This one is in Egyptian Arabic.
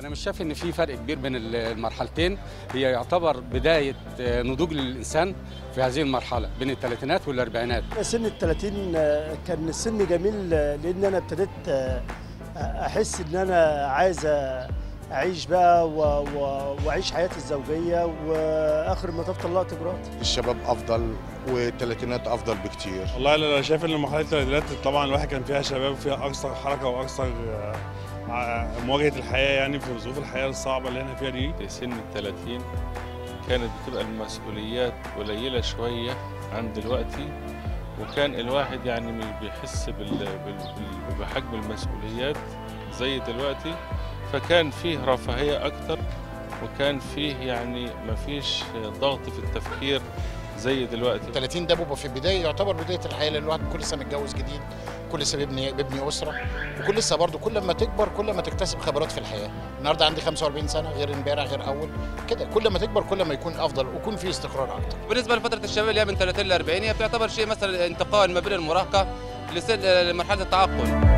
انا مش شايف ان في فرق كبير بين المرحلتين هي يعتبر بدايه نضوج للانسان في هذه المرحله بين الثلاثينات والاربعينات سن ال 30 كان السن جميل لان انا ابتديت احس ان انا عايز اعيش بقى و- و- واعيش حياتي الزوجيه واخر ما تفضل طلقت مراتي الشباب افضل والثلاثينات افضل بكتير والله انا شايف ان مرحله الثلاثينات طبعا الواحد كان فيها شباب وفيها اكثر حركه واكثر آه، ع- مواجهه الحياه يعني في ظروف الحياه الصعبه اللي احنا فيها دي في سن الثلاثين كانت بتبقى المسؤوليات قليلة شوية عن دلوقتي وكان الواحد يعني مش بيحس بال... بال... بال- بحجم المسؤوليات زي دلوقتي فكان فيه رفاهية أكتر وكان فيه يعني مفيش ضغط في التفكير زي دلوقتي 30 ده بيبقى في البدايه يعتبر بدايه الحياه لان الواحد بيكون لسه متجوز جديد كل لسه بيبني بيبني اسره وكل لسه برضه كل ما تكبر كل ما تكتسب خبرات في الحياه النهارده عندي 45 سنه غير امبارح غير اول كده كل ما تكبر كل ما يكون افضل ويكون في استقرار اكتر بالنسبه لفتره الشباب اللي هي من 30 ل 40 هي بتعتبر شيء مثلا انتقال ما بين المراهقه لسن- لمرحله التعقل